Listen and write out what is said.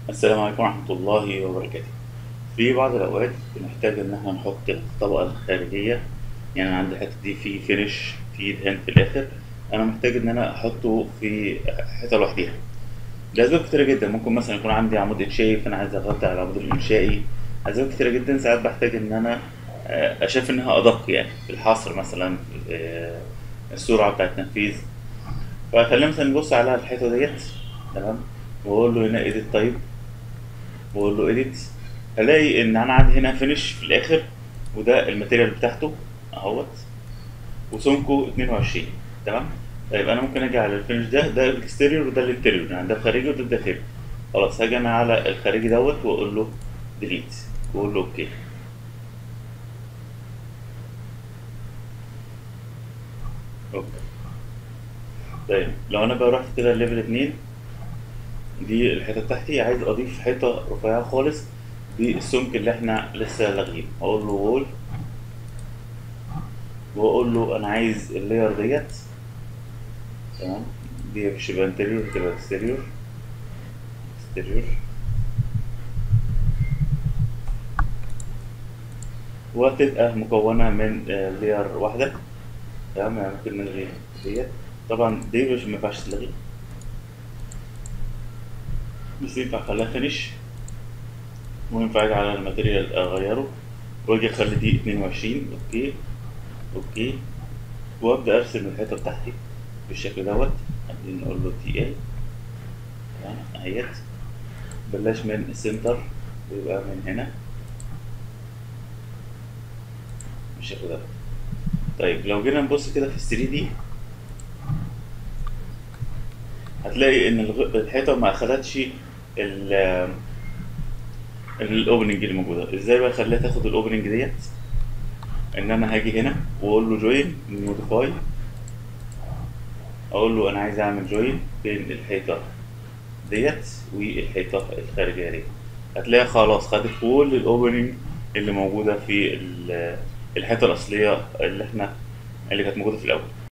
السلام عليكم ورحمة الله وبركاته في بعض الأوقات بنحتاج إن احنا نحط الطبقة الخارجية يعني أنا عندي الحتة دي في فينش في دهان في الآخر أنا محتاج إن أنا أحطه في حتة لوحديها لأسباب كتيرة جدا ممكن مثلا يكون عندي عمود إنشائي فأنا عايز أغطي على العمود الإنشائي أسباب كتيرة جدا ساعات بحتاج إن أنا آه، أشوف إنها أدق يعني في الحصر مثلا آه، السرعة بتاعة التنفيذ فخلينا مثلا نبص على الحيطة ديت تمام وأقول له هنا إيديت طيب واقول له اديت الاقي ان انا عندي هنا فينش في الاخر وده الماتيريال بتاعته اهوت وسمكه 22 تمام طيب انا ممكن اجي على الفينش ده ده الاكستيريور وده الانتيريور يعني ده الخارجي وده الداخلي خلاص هاجي انا على الخارجي دوت واقول له ديليت واقول له اوكي اوكي طيب لو انا بقى رحت كده ليفل 2 دي الحته بتاعتي عايز اضيف حيطه رفيعه خالص بالسمك اللي احنا لسه لاغينه اقول له وول واقول له انا عايز اللاير ديت تمام دي مش تبقى انتريور تبقى اكستيريور اكستيريور وهتبقى مكونة من لاير واحدة تمام يعني ممكن نلغي ديت طبعا دي مش مينفعش تلغي بس ينفع اخليها فينش وينفع اجي على الماتيريال اغيره واجي اخلي دي 22 اوكي اوكي وابدا ارسم الحيطه بتاعتي بالشكل دوت بعدين نقول له تي ال تمام اهيت بلاش من السنتر ويبقى من هنا بالشكل دوت طيب لو جينا نبص كده في ال 3 دي هتلاقي ان الغ- الحيطه ما اخدتش ال الاوبننج اللي موجوده ازاي بقى اخليها تاخد الاوبننج ديت ان انا هاجي هنا واقول له جوين موديفاي اقول له انا عايز اعمل جوين بين الحيطه ديت والحيطه الخارجيه دي هتلاقيها خلاص خدت كل الاوبننج اللي موجوده في ال- الحيطه الاصليه اللي احنا اللي كانت موجوده في الاول